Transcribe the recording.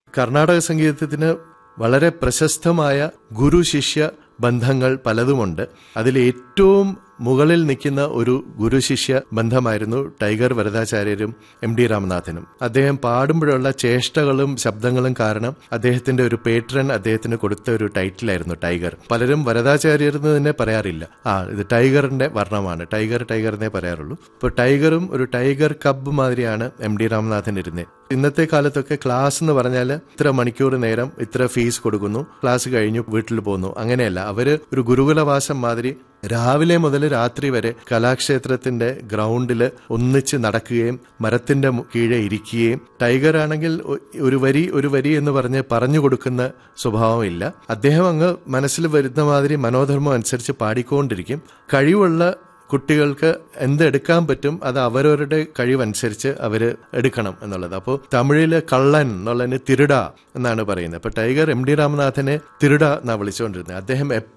കർണാടക സംഗീതത്തിന് വളരെ പ്രശസ്തമായ ഗുരു ശിഷ്യ ബന്ധങ്ങൾ പലതുമുണ്ട് അതിൽ ഏറ്റവും മുകളിൽ നിൽക്കുന്ന ഒരു ഗുരു ശിഷ്യ ബന്ധമായിരുന്നു ടൈഗർ വരദാചാര്യരും എം ഡി രാമനാഥനും അദ്ദേഹം പാടുമ്പോഴുള്ള ചേഷ്ടകളും ശബ്ദങ്ങളും കാരണം അദ്ദേഹത്തിന്റെ ഒരു പേട്രൺ അദ്ദേഹത്തിന് കൊടുത്ത ഒരു ടൈറ്റിലായിരുന്നു ടൈഗർ പലരും വരദാചാര്യർ എന്ന് തന്നെ പറയാറില്ല ആ ഇത് ടൈഗറിന്റെ വർണ്ണമാണ് ടൈഗർ ടൈഗർ എന്നേ പറയാറുള്ളൂ ഇപ്പോൾ ടൈഗറും ഒരു ടൈഗർ കബ് മാതിരിയാണ് എം ഡി രാമനാഥൻ ഇരുന്നത് ഇന്നത്തെ കാലത്തൊക്കെ ക്ലാസ് എന്ന് പറഞ്ഞാൽ ഇത്ര മണിക്കൂർ നേരം ഇത്ര ഫീസ് കൊടുക്കുന്നു ക്ലാസ് കഴിഞ്ഞു വീട്ടിൽ പോകുന്നു അങ്ങനെയല്ല അവര് ഒരു ഗുരുകുലവാസം മാതിരി രാവിലെ മുതൽ രാത്രി വരെ കലാക്ഷേത്രത്തിന്റെ ഗ്രൗണ്ടിൽ ഒന്നിച്ച് നടക്കുകയും മരത്തിന്റെ മു- കീഴെ ഇരിക്കുകയും ടൈഗർ ആണെങ്കിൽ ഒ- ഒരു വരി ഒരു വരി എന്ന് പറഞ്ഞ് പറഞ്ഞു കൊടുക്കുന്ന സ്വഭാവമില്ല അദ്ദേഹം അങ്ങ് മനസ്സിൽ വരുന്ന മാതിരി മനോധർമ്മം അനുസരിച്ച് പാടിക്കൊണ്ടിരിക്കും കഴിവുള്ള കുട്ടികൾക്ക് എന്തെടുക്കാൻ പറ്റും അത് അവരവരുടെ കഴിവനുസരിച്ച് അവർ എടുക്കണം എന്നുള്ളത് അപ്പോൾ തമിഴില് കള്ളൻ എന്നുള്ളതിന് തിരുട എന്നാണ് പറയുന്നത് അപ്പൊ ടൈഗർ എം ഡി രാമനാഥനെ തിരുട എന്നാണ് വിളിച്ചുകൊണ്ടിരുന്നത് അദ്ദേഹം